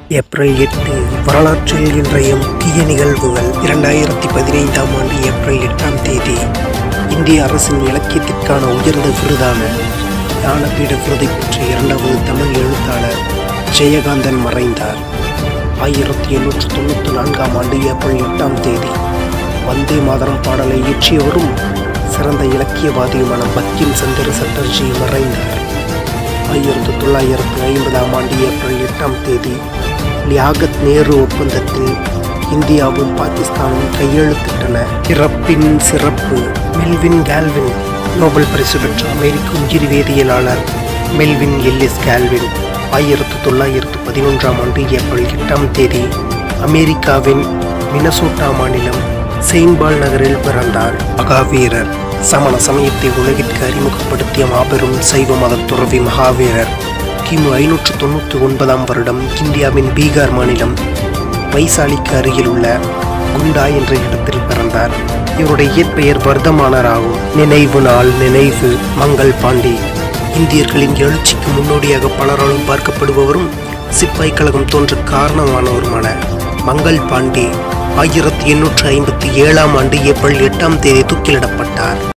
April எட்டு வரலாற்றில் இன்றைய முக்கிய நிகழ்வுகள் இரண்டாயிரத்தி பதினைந்தாம் ஆண்டு ஏப்ரல் எட்டாம் தேதி இந்திய அரசின் இலக்கியத்திற்கான உயர்ந்த விருதான ஞானபீட விருதை பெற்ற இரண்டாவது தமிழ் எழுத்தாளர் ஜெயகாந்தன் மறைந்தார் ஆயிரத்தி எண்ணூற்று தொண்ணூற்றி நான்காம் ஆண்டு ஏப்ரல் எட்டாம் தேதி வந்தே மாதரம் பாடலை இயற்றியவரும் சிறந்த இலக்கியவாதியுமான பக்கிம் சந்திர சட்டர்ஜி மறைந்தார் ஆயிரத்தி தொள்ளாயிரத்தி ஐம்பதாம் ஆண்டு ஏப்ரல் எட்டாம் தேதி லியாகத் நேரு ஒப்பந்தத்தில் இந்தியாவும் பாகிஸ்தானும் கையெழுத்திட்டன இறப்பின் சிறப்பு மெல்வின் கால்வின் நோபல் பரிசு பெற்ற அமெரிக்க உயிரி வேதியியலாளர் மெல்வின் எல்லிஸ் கால்வின் ஆயிரத்தி தொள்ளாயிரத்து பதினொன்றாம் ஆண்டு ஏப்ரல் எட்டாம் தேதி அமெரிக்காவின் மினசோட்டா மாநிலம் செயின்பால் நகரில் பிறந்தார் மகாவீரர் சமண சமயத்தை உலகிற்கு அறிமுகப்படுத்திய மாபெரும் சைவ மத துறவி மகாவீரர் கிமு ஐநூற்று தொண்ணூற்றி ஒன்பதாம் வருடம் இந்தியாவின் பீகார் மாநிலம் வைசாலிக்கு அருகில் உள்ள குண்டா என்ற இடத்தில் பிறந்தார் இவருடைய இயற்பெயர் வர்தமானர் ஆகும் நினைவு நாள் நினைவு மங்கள் பாண்டி இந்தியர்களின் எழுச்சிக்கு முன்னோடியாக பலராலும் பார்க்கப்படுபவரும் சிப்பாய் கழகம் தோன்ற காரணமானவருமான மங்கள் பாண்டே ஆயிரத்தி எண்ணூற்று ஐம்பத்தி ஏழாம் ஆண்டு ஏப்ரல் எட்டாம் தேதி தூக்கிலிடப்பட்டார்